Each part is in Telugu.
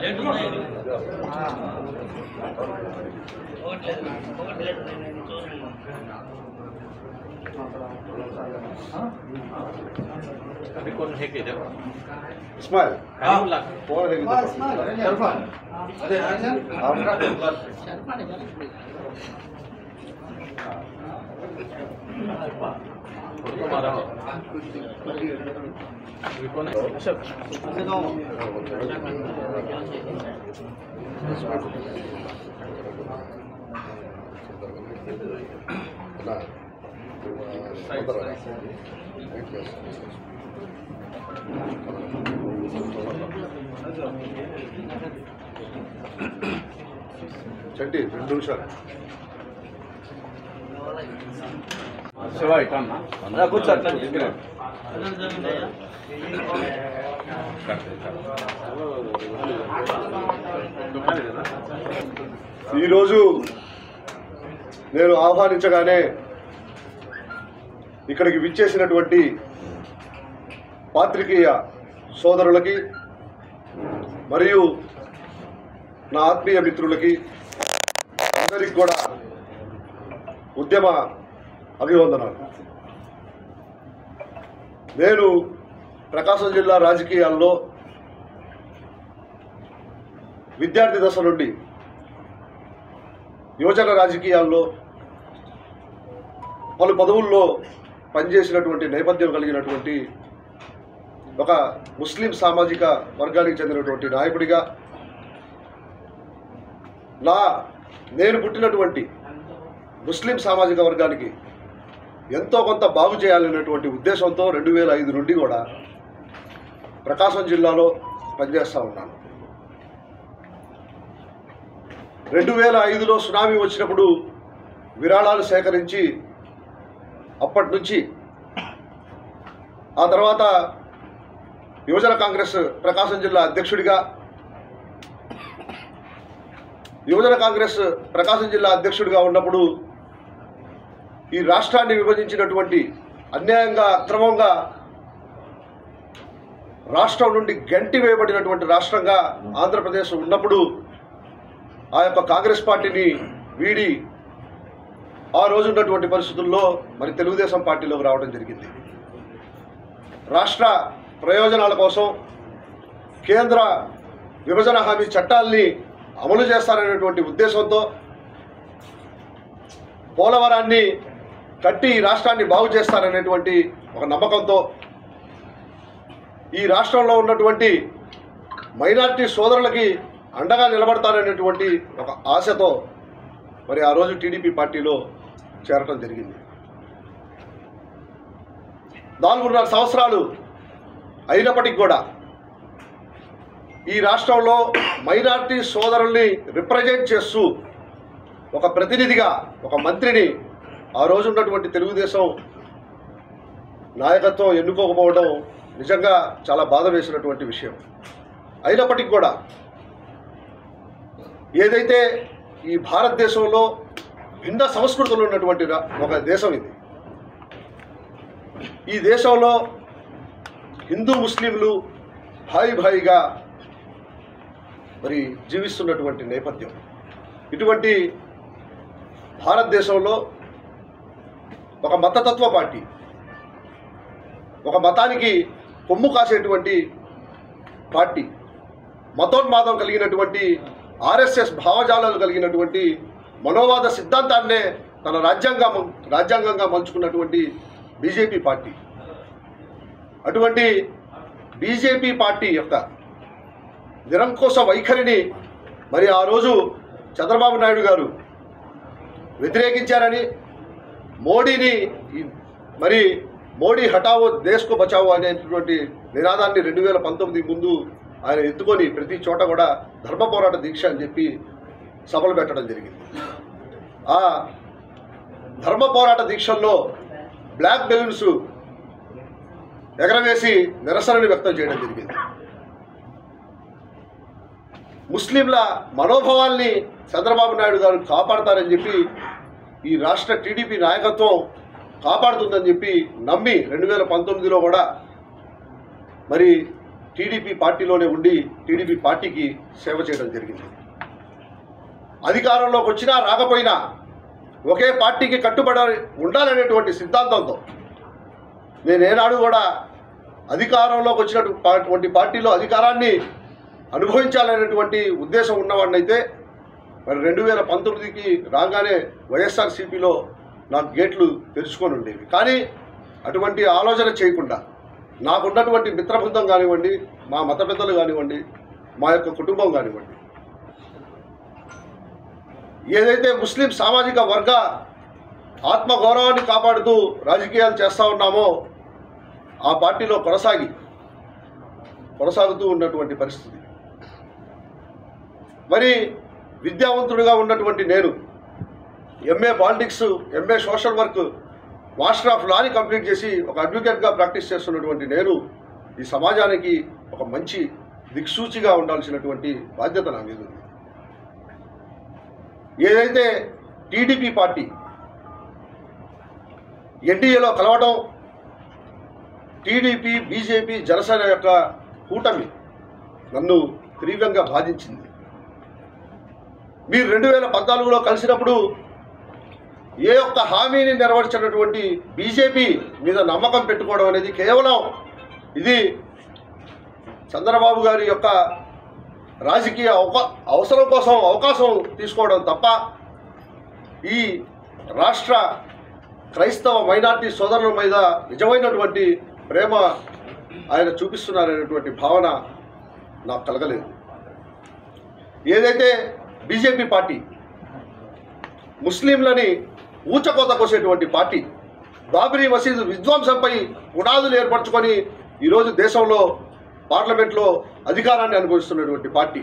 బ్లడ్ ఉన్నాయి ఒకటి లేదు ఒకటి లేదు నేను చూసాను इस्माइल हाँ। कौन है कि इरफान अरे आजा చంటి రెండు నిమిషాలు శివ ఇటన్నా అలా కూర్చో అట్లా తీసుకురా. ఈరోజు నేను ఆహ్వానించగానే ఇక్కడికి విచ్చేసినటువంటి పాత్రికేయ సోదరులకి మరియు నా ఆత్మీయ మిత్రులకి అందరికి కూడా ఉద్యమ అభివందనాలు నేను ప్రకాశం జిల్లా రాజకీయాల్లో విద్యార్థి దశ నుండి యువజన రాజకీయాల్లో పలు పదవుల్లో పనిచేసినటువంటి నేపథ్యం కలిగినటువంటి ఒక ముస్లిం సామాజిక వర్గానికి చెందినటువంటి నాయకుడిగా నా నేను పుట్టినటువంటి ముస్లిం సామాజిక వర్గానికి ఎంతో కొంత బాగు చేయాలనేటువంటి ఉద్దేశంతో రెండు వేల ఐదు నుండి కూడా ప్రకాశం జిల్లాలో పనిచేస్తూ ఉన్నాను రెండు వేల ఐదులో సునామీ వచ్చినప్పుడు విరాళాలు సేకరించి అప్పటి నుంచి ఆ తర్వాత యువజన కాంగ్రెస్ ప్రకాశం జిల్లా అధ్యక్షుడిగా యువజన కాంగ్రెస్ ప్రకాశం జిల్లా అధ్యక్షుడిగా ఉన్నప్పుడు ఈ రాష్ట్రాన్ని విభజించినటువంటి అన్యాయంగా అక్రమంగా రాష్ట్రం నుండి గంటి వేయబడినటువంటి రాష్ట్రంగా ఆంధ్రప్రదేశ్ ఉన్నప్పుడు ఆ యొక్క కాంగ్రెస్ పార్టీని వీడి ఆ రోజు ఉన్నటువంటి పరిస్థితుల్లో మరి తెలుగుదేశం పార్టీలోకి రావడం జరిగింది రాష్ట్ర ప్రయోజనాల కోసం కేంద్ర విభజన హామీ చట్టాల్ని అమలు చేస్తారనేటువంటి ఉద్దేశంతో పోలవరాన్ని కట్టి ఈ రాష్ట్రాన్ని బాగు చేస్తారనేటువంటి ఒక నమ్మకంతో ఈ రాష్ట్రంలో ఉన్నటువంటి మైనార్టీ సోదరులకి అండగా నిలబడతారనేటువంటి ఒక ఆశతో మరి ఆ రోజు టీడీపీ పార్టీలో చేరటం జరిగింది నాలుగున్నర సంవత్సరాలు అయినప్పటికీ కూడా ఈ రాష్ట్రంలో మైనార్టీ సోదరుల్ని రిప్రజెంట్ చేస్తూ ఒక ప్రతినిధిగా ఒక మంత్రిని ఆ రోజు ఉన్నటువంటి తెలుగుదేశం నాయకత్వం ఎన్నుకోకపోవడం నిజంగా చాలా బాధ వేసినటువంటి విషయం అయినప్పటికీ కూడా ఏదైతే ఈ భారతదేశంలో భిన్న సంస్కృతులు ఉన్నటువంటి రా- ఒక దేశం ఇది ఈ దేశంలో హిందూ ముస్లింలు భాయి భాయిగా మరి జీవిస్తున్నటువంటి నేపథ్యం ఇటువంటి భారతదేశంలో ఒక మతతత్వ పార్టీ ఒక మతానికి కొమ్ము కాసేటువంటి పార్టీ మతోన్మాదం కలిగినటువంటి ఆర్ఎస్ఎస్ భావజాలాలు కలిగినటువంటి మనోవాద సిద్ధాంతాన్నే తన రాజ్యాంగం రాజ్యాంగంగా మలుచుకున్నటువంటి బీజేపీ పార్టీ అటువంటి బీజేపీ పార్టీ యొక్క నిరంకుశ వైఖరిని మరి ఆ రోజు చంద్రబాబు నాయుడు గారు వ్యతిరేకించారని మోడీని ఈ- మరి మోడీ హటావో దేశ్కో బచావో అనేటువంటి నినాదాన్ని రెండు వేల పంతొమ్మిది ముందు ఆయన ఎత్తుకొని ప్రతి చోట కూడా ధర్మ పోరాట దీక్ష అని చెప్పి సభలు పెట్టడం జరిగింది ఆ ధర్మ పోరాట దీక్షల్లో బ్లాక్ బెలూన్స్ ఎగరవేసి నిరసనని వ్యక్తం చేయడం జరిగింది ముస్లింల మనోభావాల్ని చంద్రబాబు నాయుడు గారు కాపాడతారని చెప్పి ఈ రాష్ట్ర టీడీపీ నాయకత్వం కాపాడుతుందని చెప్పి నమ్మి రెండు వేల పంతొమ్మిదిలో కూడా మరి టీడీపీ పార్టీలోనే ఉండి టీడీపీ పార్టీకి సేవ చేయడం జరిగింది అధికారంలోకి వచ్చినా రాకపోయినా ఒకే పార్టీకి కట్టుబడి ఉండాలనేటువంటి సిద్ధాంతంతో నేను ఏనాడు కూడా అధికారంలోకి వచ్చినటువంటి పార్టీలో అధికారాన్ని అనుభవించాలనేటువంటి ఉద్దేశం ఉన్నవాడినైతే మరి రెండు వేల పంతొమ్మిదికి రాగానే వైఎస్ఆర్సీపీలో నాకు గేట్లు తెరుచుకొని ఉండేవి కానీ అటువంటి ఆలోచన చేయకుండా నాకున్నటువంటి మిత్రబృందం కానివ్వండి మా మత పెద్దలు కానివ్వండి మా యొక్క కుటుంబం కానివ్వండి ఏదైతే ముస్లిం సామాజిక వర్గ ఆత్మగౌరవాన్ని కాపాడుతూ రాజకీయాలు చేస్తూ ఉన్నామో ఆ పార్టీలో కొనసాగి కొనసాగుతూ ఉన్నటువంటి పరిస్థితి మరి విద్యావంతుడిగా ఉన్నటువంటి నేను MA politics MA social work master of లాని కంప్లీట్ చేసి ఒక అడ్వకేట్గా ప్రాక్టీస్ చేస్తున్నటువంటి నేను ఈ సమాజానికి ఒక మంచి దిక్సూచిగా ఉండాల్సినటువంటి బాధ్యత నా మీద ఉంది ఏదైతే టీడీపీ పార్టీ ఎన్డీఏలో కలవడం టీడీపీ బీజేపీ జనసేన యొక్క కూటమి నన్ను తీవ్రంగా బాధించింది మీరు రెండు వేల పద్నాలుగులో కలిసినప్పుడు ఏ ఒక్క హామీని నెరవేర్చినటువంటి బీజేపీ మీద నమ్మకం పెట్టుకోవడం అనేది కేవలం ఇది చంద్రబాబు గారి యొక్క రాజకీయ అవకా అవసరం కోసం అవకాశం తీసుకోవడం తప్ప ఈ రాష్ట్ర క్రైస్తవ మైనార్టీ సోదరుల మీద నిజమైనటువంటి ప్రేమ ఆయన చూపిస్తున్నారనేటువంటి భావన నాకు కలగలేదు ఏదైతే బీజేపీ పార్టీ ముస్లింలని ఊచకోత కోసేటువంటి పార్టీ బాబరీ మసీదు విధ్వంసంపై పునాదులు ఏర్పరచుకొని ఈరోజు దేశంలో పార్లమెంట్లో అధికారాన్ని అనుభవిస్తున్నటువంటి పార్టీ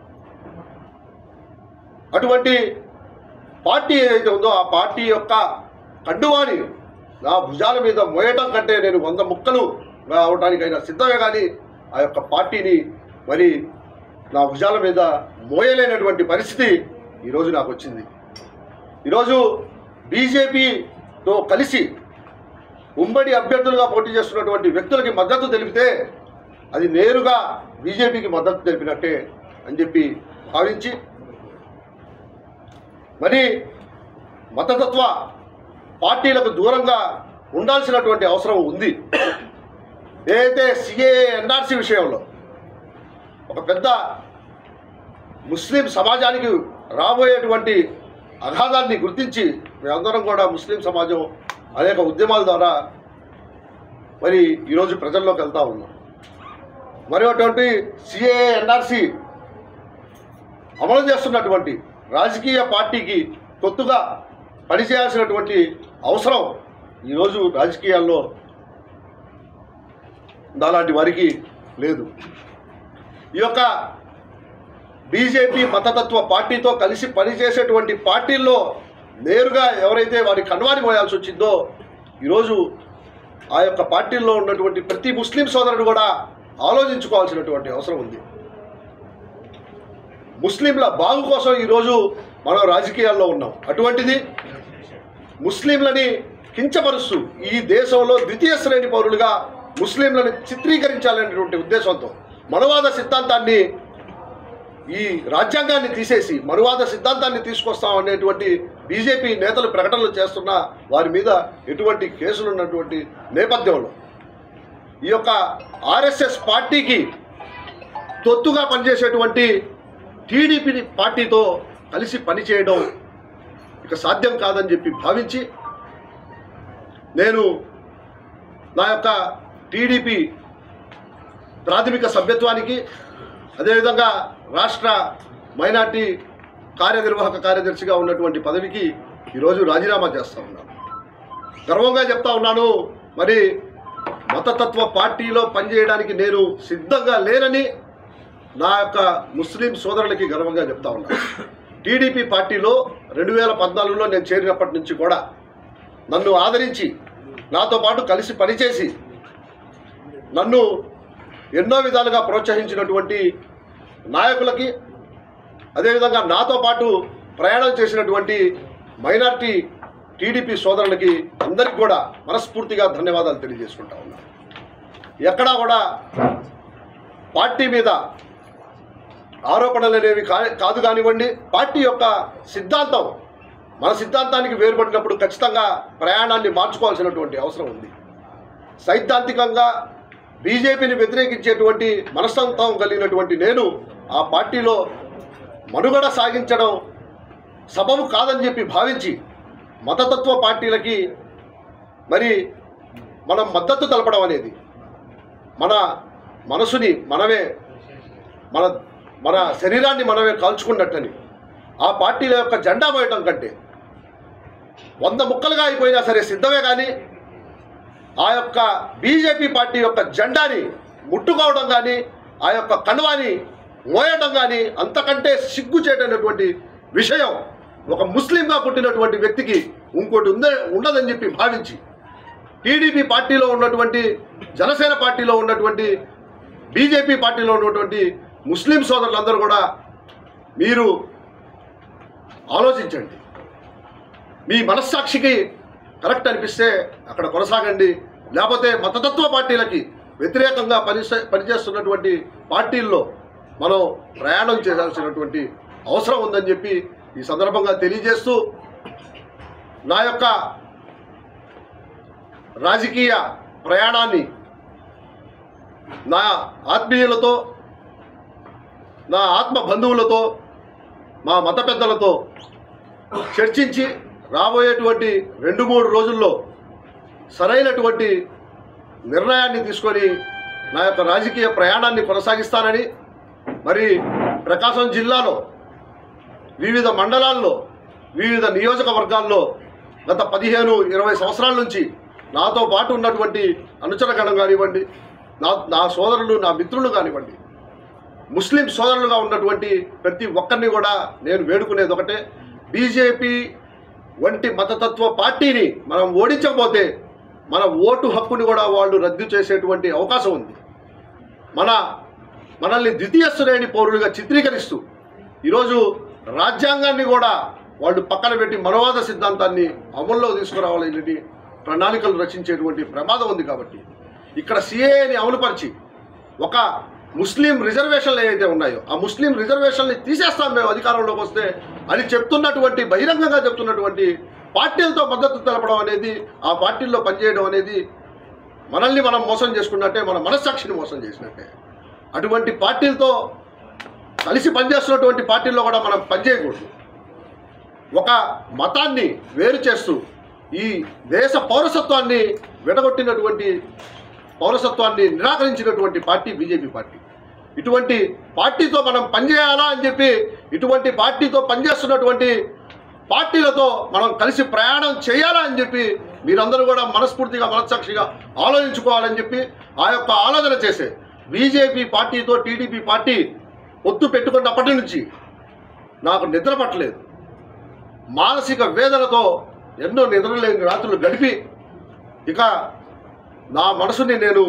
అటువంటి పార్టీ ఏదైతే ఉందో ఆ పార్టీ యొక్క కండువాని నా భుజాల మీద మోయటం కంటే నేను వంద ముక్కలు అవటానికైనా సిద్ధమే కానీ ఆ యొక్క పార్టీని మరి నా భుజాల మీద మోయలేనటువంటి పరిస్థితి ఈరోజు నాకు వచ్చింది ఈరోజు బీజేపీతో కలిసి ఉమ్మడి అభ్యర్థులుగా పోటీ చేస్తున్నటువంటి వ్యక్తులకి మద్దతు తెలిపితే అది నేరుగా బీజేపీకి మద్దతు తెలిపినట్టే అని చెప్పి భావించి మరి మతతత్వ పార్టీలకు దూరంగా ఉండాల్సినటువంటి అవసరం ఉంది ఏదైతే సిఏ ఎన్ఆర్సీ విషయంలో ఒక పెద్ద ముస్లిం సమాజానికి రాబోయేటువంటి అఘాధాన్ని గుర్తించి మేమందరం కూడా ముస్లిం సమాజం అనేక ఉద్యమాల ద్వారా మరి ఈరోజు ప్రజల్లోకి వెళ్తా ఉన్నాం మరి అటువంటి సిఏ ఎన్ఆర్సి అమలు చేస్తున్నటువంటి రాజకీయ పార్టీకి కొత్తగా పనిచేయాల్సినటువంటి అవసరం ఈరోజు రాజకీయాల్లో నాలాంటి వారికి లేదు ఈ యొక్క బీజేపీ మతతత్వ పార్టీతో కలిసి పనిచేసేటువంటి పార్టీల్లో నేరుగా ఎవరైతే వారి కన్వాని మోయాల్సి వచ్చిందో ఈరోజు ఆ యొక్క పార్టీల్లో ఉన్నటువంటి ప్రతి ముస్లిం సోదరుడు కూడా ఆలోచించుకోవాల్సినటువంటి అవసరం ఉంది ముస్లింల బాగు కోసం ఈరోజు మనం రాజకీయాల్లో ఉన్నాం అటువంటిది ముస్లింలని కించపరుస్తూ ఈ దేశంలో ద్వితీయ శ్రేణి పౌరులుగా ముస్లింలను చిత్రీకరించాలనేటువంటి ఉద్దేశంతో మనవాద సిద్ధాంతాన్ని ఈ రాజ్యాంగాన్ని తీసేసి మనువాద సిద్ధాంతాన్ని తీసుకొస్తాం అనేటువంటి బీజేపీ నేతలు ప్రకటనలు చేస్తున్న వారి మీద ఎటువంటి కేసులు ఉన్నటువంటి నేపథ్యంలో ఈ యొక్క ఆర్ఎస్ఎస్ పార్టీకి తొత్తుగా పనిచేసేటువంటి టీడీపీ పార్టీతో కలిసి పనిచేయడం ఇక సాధ్యం కాదని చెప్పి భావించి నేను నా యొక్క టీడీపీ ప్రాథమిక సభ్యత్వానికి అదేవిధంగా రాష్ట్ర మైనార్టీ కార్యనిర్వాహక కార్యదర్శిగా ఉన్నటువంటి పదవికి ఈరోజు రాజీనామా చేస్తా ఉన్నాను గర్వంగా చెప్తా ఉన్నాను మరి మతతత్వ పార్టీలో పనిచేయడానికి నేను సిద్ధంగా లేనని నా యొక్క ముస్లిం సోదరులకి గర్వంగా చెప్తా ఉన్నాను టీడీపీ పార్టీలో రెండు వేల పద్నాలుగులో నేను చేరినప్పటి నుంచి కూడా నన్ను ఆదరించి నాతో పాటు కలిసి పనిచేసి నన్ను ఎన్నో విధాలుగా ప్రోత్సహించినటువంటి నాయకులకి అదేవిధంగా నాతో పాటు ప్రయాణం చేసినటువంటి మైనార్టీ టీడీపీ సోదరులకి అందరికీ కూడా మనస్ఫూర్తిగా ధన్యవాదాలు తెలియజేసుకుంటా ఉన్నాను ఎక్కడా కూడా పార్టీ మీద ఆరోపణలు అనేవి కా కాదు కానివ్వండి పార్టీ యొక్క సిద్ధాంతం మన సిద్ధాంతానికి వేరుపడినప్పుడు ఖచ్చితంగా ప్రయాణాన్ని మార్చుకోవాల్సినటువంటి అవసరం ఉంది సైద్ధాంతికంగా బీజేపీని వ్యతిరేకించేటువంటి మనస్తత్వం కలిగినటువంటి నేను ఆ పార్టీలో మనుగడ సాగించడం సబబు కాదని చెప్పి భావించి మతతత్వ పార్టీలకి మరి మనం మద్దతు తెలపడం అనేది మన మనసుని మనమే మన మన శరీరాన్ని మనమే కాల్చుకున్నట్టని ఆ పార్టీల యొక్క జెండా మోయటం కంటే వంద ముక్కలుగా అయిపోయినా సరే సిద్ధమే కానీ ఆ యొక్క బీజేపీ పార్టీ యొక్క జెండాని ముట్టుకోవడం కానీ ఆ యొక్క కండువాని మోయటం కానీ అంతకంటే సిగ్గు చేయటటువంటి విషయం ఒక ముస్లింగా పుట్టినటువంటి వ్యక్తికి ఇంకోటి ఉందే ఉండదని చెప్పి భావించి టీడీపీ పార్టీలో ఉన్నటువంటి జనసేన పార్టీలో ఉన్నటువంటి బీజేపీ పార్టీలో ఉన్నటువంటి ముస్లిం సోదరులందరూ కూడా మీరు ఆలోచించండి మీ మనస్సాక్షికి కరెక్ట్ అనిపిస్తే అక్కడ కొనసాగండి లేకపోతే మతతత్వ పార్టీలకి వ్యతిరేకంగా పని పనిచేస్తున్నటువంటి పార్టీల్లో మనం ప్రయాణం చేయాల్సినటువంటి అవసరం ఉందని చెప్పి ఈ సందర్భంగా తెలియజేస్తూ నా యొక్క రాజకీయ ప్రయాణాన్ని నా ఆత్మీయులతో నా ఆత్మ బంధువులతో మా మత పెద్దలతో చర్చించి రాబోయేటువంటి రెండు మూడు రోజుల్లో సరైనటువంటి నిర్ణయాన్ని తీసుకొని నా యొక్క రాజకీయ ప్రయాణాన్ని కొనసాగిస్తానని మరి ప్రకాశం జిల్లాలో వివిధ మండలాల్లో వివిధ నియోజకవర్గాల్లో గత పదిహేను ఇరవై సంవత్సరాల నుంచి నాతో పాటు ఉన్నటువంటి అనుచరగణం కానివ్వండి నా నా సోదరులు నా మిత్రులు కానివ్వండి ముస్లిం సోదరులుగా ఉన్నటువంటి ప్రతి ఒక్కరిని కూడా నేను వేడుకునేది ఒకటే బీజేపీ వంటి మతతత్వ పార్టీని మనం ఓడించకపోతే మన ఓటు హక్కుని కూడా వాళ్ళు రద్దు చేసేటువంటి అవకాశం ఉంది మన మనల్ని ద్వితీయ శ్రేణి పౌరులుగా చిత్రీకరిస్తూ ఈరోజు రాజ్యాంగాన్ని కూడా వాళ్ళు పక్కన పెట్టి మనవాద సిద్ధాంతాన్ని అమల్లో తీసుకురావాలని ప్రణాళికలు రచించేటువంటి ప్రమాదం ఉంది కాబట్టి ఇక్కడ సిఏని అమలుపరిచి ఒక ముస్లిం రిజర్వేషన్లు ఏవైతే ఉన్నాయో ఆ ముస్లిం రిజర్వేషన్ని తీసేస్తాం మేము అధికారంలోకి వస్తే అని చెప్తున్నటువంటి బహిరంగంగా చెప్తున్నటువంటి పార్టీలతో మద్దతు తెలపడం అనేది ఆ పార్టీల్లో పనిచేయడం అనేది మనల్ని మనం మోసం చేసుకున్నట్టే మన మనస్సాక్షిని మోసం చేసినట్టే అటువంటి పార్టీలతో కలిసి పనిచేస్తున్నటువంటి పార్టీల్లో కూడా మనం పనిచేయకూడదు ఒక మతాన్ని వేరు చేస్తూ ఈ దేశ పౌరసత్వాన్ని విడగొట్టినటువంటి పౌరసత్వాన్ని నిరాకరించినటువంటి పార్టీ బీజేపీ పార్టీ ఇటువంటి పార్టీతో మనం పనిచేయాలా అని చెప్పి ఇటువంటి పార్టీతో పనిచేస్తున్నటువంటి పార్టీలతో మనం కలిసి ప్రయాణం చేయాలా అని చెప్పి మీరందరూ కూడా మనస్ఫూర్తిగా మనస్సాక్షిగా ఆలోచించుకోవాలని చెప్పి ఆ యొక్క ఆలోచన చేసే బీజేపీ పార్టీతో టీడీపీ పార్టీ ఒత్తు పెట్టుకున్నప్పటి నుంచి నాకు నిద్ర పట్టలేదు మానసిక వేదనతో ఎన్నో నిద్రలేని రాత్రులు గడిపి ఇక నా మనసుని నేను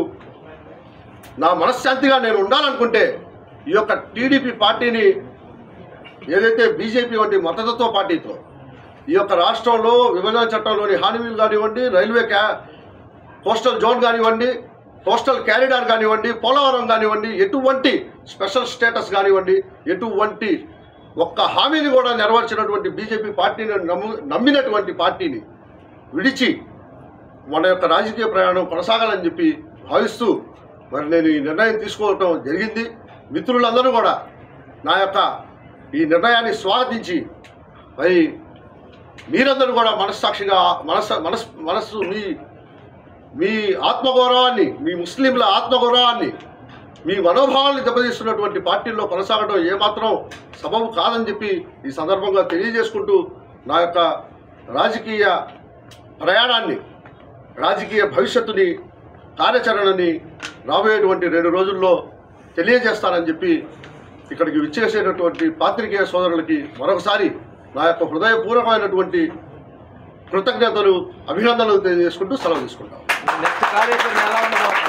నా మనశ్శాంతిగా నేను ఉండాలనుకుంటే ఈ యొక్క టీడీపీ పార్టీని ఏదైతే బీజేపీ వంటి మతతత్వ పార్టీతో ఈ యొక్క రాష్ట్రంలో విభజన చట్టంలోని హానివీలు కానివ్వండి రైల్వే క్యా కోస్టల్ జోన్ కానివ్వండి కోస్టల్ క్యారిడార్ కానివ్వండి పోలవరం కానివ్వండి ఎటువంటి స్పెషల్ స్టేటస్ కానివ్వండి ఎటువంటి ఒక్క హామీని కూడా నెరవేర్చినటువంటి బీజేపీ పార్టీని నమ్ము నమ్మినటువంటి పార్టీని విడిచి మన యొక్క రాజకీయ ప్రయాణం కొనసాగాలని చెప్పి భావిస్తూ మరి నేను ఈ నిర్ణయం తీసుకోవటం జరిగింది మిత్రులందరూ కూడా నా యొక్క ఈ నిర్ణయాన్ని స్వాగతించి మరి మీరందరూ కూడా మనస్సాక్షిగా మనస్సు మనస్ మనస్సు మీ మీ ఆత్మగౌరవాన్ని మీ ముస్లింల ఆత్మగౌరవాన్ని మీ మనోభావాల్ని దెబ్బతీస్తున్నటువంటి పార్టీల్లో కొనసాగడం ఏమాత్రం సబబు కాదని చెప్పి ఈ సందర్భంగా తెలియజేసుకుంటూ నా యొక్క రాజకీయ ప్రయాణాన్ని రాజకీయ భవిష్యత్తుని కార్యాచరణని రాబోయేటువంటి రెండు రోజుల్లో తెలియజేస్తానని చెప్పి ఇక్కడికి విచ్చేసేటటువంటి పాత్రికేయ సోదరులకి మరొకసారి నా యొక్క హృదయపూర్వకమైనటువంటి కృతజ్ఞతలు అభినందనలు తెలియజేసుకుంటూ సెలవు తీసుకుంటాం నెక్స్ట్ కార్యాచరణ ఎలా ఉండబోతుంది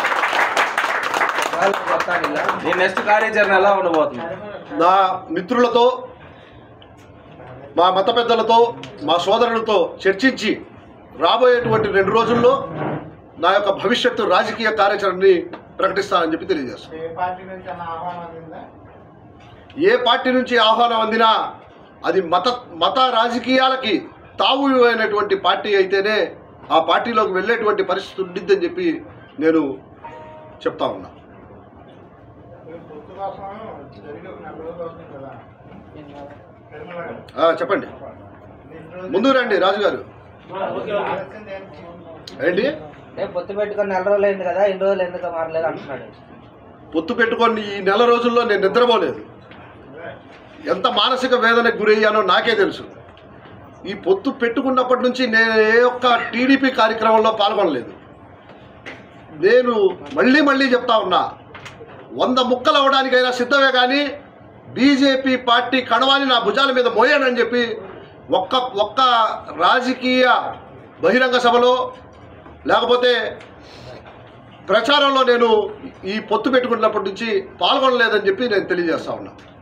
నీ నెక్స్ట్ కార్యాచరణ ఎలా ఉండబోతుంది నా మిత్రులతో మా మత పెద్దలతో మా సోదరులతో చర్చించి రాబోయేటువంటి రెండు రోజుల్లో నా యొక్క భవిష్యత్తు రాజకీయ కార్యాచరణని ప్రకటిస్తానని చెప్పి తెలియజేస్తాను ఏ పార్టీ నుంచి అన్న ఆహ్వానం అందిందా ఏ పార్టీ నుంచి ఆహ్వానం అందినా అది మత మత రాజకీయాలకి తావు అయినటువంటి పార్టీ అయితేనే ఆ పార్టీలోకి వెళ్ళేటువంటి పరిస్థితి ఉండిద్దని చెప్పి నేను చెప్తా ఉన్నా మీరు పొత్తు కోసం జరిగి ఒక నెల రోజులు అవుతుంది కదా నిర్మల గారు. ఆ, చెప్పండి ఎన్ని రోజులు- ముందు రండి రాజు గారు ఆలస్యం దేనికి? ఏంటి రేపు పొత్తు పెట్టుకొని నెల రోజులు అయింది కదా ఇన్ని రోజులు ఎందుకు మారలేదు అంటున్నాడు పొత్తు పెట్టుకొని ఈ నెల రోజుల్లో నేను నిద్రపోలేదు ఎంత మానసిక వేదనకు గురయ్యానో నాకే తెలుసు ఈ పొత్తు పెట్టుకున్నప్పటి నుంచి నేను ఏ ఒక్క టీడీపీ కార్యక్రమంలో పాల్గొనలేదు నేను మళ్ళీ మళ్ళీ చెప్తా ఉన్నా వంద ముక్కలు అవ్వడానికైనా సిద్ధమే కానీ బీజేపీ పార్టీ కడవాని నా భుజాల మీద మోయానని చెప్పి ఒక్క ఒక్క రాజకీయ బహిరంగ సభలో లేకపోతే ప్రచారంలో నేను ఈ పొత్తు పెట్టుకున్నప్పటి నుంచి పాల్గొనలేదని చెప్పి నేను తెలియజేస్తా ఉన్నా